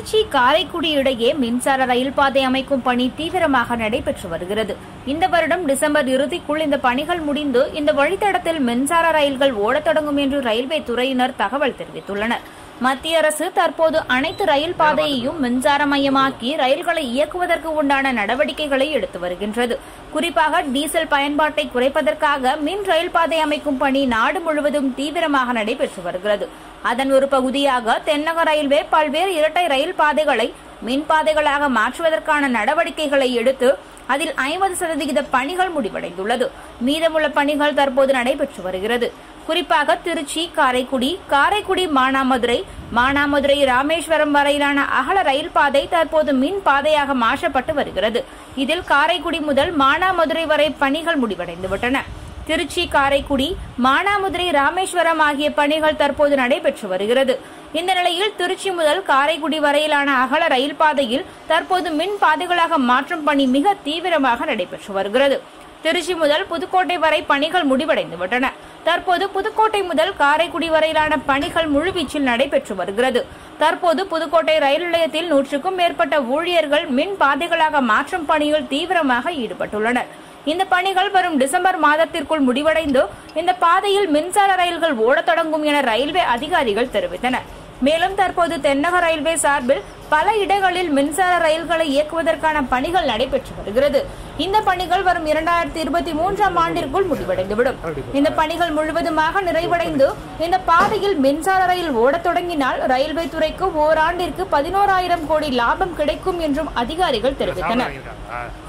திருச்சி காரைக்குடி இடையே மின்சார ரயில் பாதை அமைக்கும் பணி தீவிரமாக நடைபெற்று வருகிறது இந்த வருடம் டிசம்பர் இறுதிக்குள் இந்த பணிகள் முடிந்து இந்த வழித்தடத்தில் மின்சார ரயில்கள் ஓடத் தொடங்கும் என்று ரயில்வே துறையினர் தகவல் தெரிவித்துள்ளனர் மத்திய அரசு தற்போது அனைத்து ரயில் பாதையையும் மின்சாரமயமாக்கி ரயில்களை இயக்குவதற்கு உண்டான நடவடிக்கைகளை எடுத்து வருகின்றது குறிப்பாக டீசல் பயன்பாட்டை குறைப்பதற்காக மின் ரயில் பாதை அமைக்கும் பணி நாடு முழுவதும் தீவிரமாக நடைபெற்று வருகிறது அதன் ஒரு பகுதியாக தென்னக ரயில்வே பல்வேறு இரட்டை ரயில் பாதைகளை மின் பாதைகளாக மாற்றுவதற்கான நடவடிக்கைகளை எடுத்து அதில் ஐம்பது சதவிகித பணிகள் முடிவடைந்துள்ளது மீதமுள்ள பணிகள் தற்போது நடைபெற்று வருகிறது குறிப்பாக திருச்சி காரைக்குடி காரைக்குடி மானாமதுரை மானாமதுரை ராமேஸ்வரம் வரையிலான அகல ரயில் பாதை தற்போது மின் பாதையாக மாற்றப்பட்டு வருகிறது இதில் காரைக்குடி முதல் மானாமதுரை வரை பணிகள் முடிவடைந்துவிட்டன திருச்சி காரைக்குடி மானாமதுரை ராமேஸ்வரம் ஆகிய பணிகள் தற்போது நடைபெற்று வருகிறது இந்த நிலையில் திருச்சி முதல் காரைக்குடி வரையிலான அகல ரயில் பாதையில் தற்போது மின் பாதைகளாக மாற்றும் பணி மிக தீவிரமாக நடைபெற்று வருகிறது திருச்சி முதல் புதுக்கோட்டை வரை பணிகள் முடிவடைந்துவிட்டன தற்போது புதுக்கோட்டை முதல் காரைக்குடி வரையிலான பணிகள் முழுவீச்சில் நடைபெற்று வருகிறது தற்போது புதுக்கோட்டை ரயில் நிலையத்தில் நூற்றுக்கும் மேற்பட்ட ஊழியர்கள் மின் பாதைகளாக மாற்றும் பணியில் தீவிரமாக ஈடுபட்டுள்ளனர் இந்த பணிகள் வரும் டிசம்பர் மாதத்திற்குள் முடிவடைந்து இந்த பாதையில் மின்சார ரயில்கள் ஓடத் தொடங்கும் என ரயில்வே அதிகாரிகள் தெரிவித்தனர் மேலும் தற்போது தென்னக ரயில்வே சார்பில் பல இடங்களில் மின்சார ரயில்களை இயக்குவதற்கான பணிகள் நடைபெற்று வருகிறது இந்த பணிகள் வரும் இரண்டாயிரத்தி இருபத்தி மூன்றாம் ஆண்டிற்குள் முடிவடைந்துவிடும் இந்த பணிகள் முழுவதுமாக நிறைவடைந்து இந்த பாதையில் மின்சார ரயில் ஓடத் தொடங்கினால் ரயில்வே துறைக்கு ஓராண்டிற்கு பதினோராயிரம் கோடி லாபம் கிடைக்கும் என்றும் அதிகாரிகள் தெரிவித்தனர் வாங்கியிருக்காங்க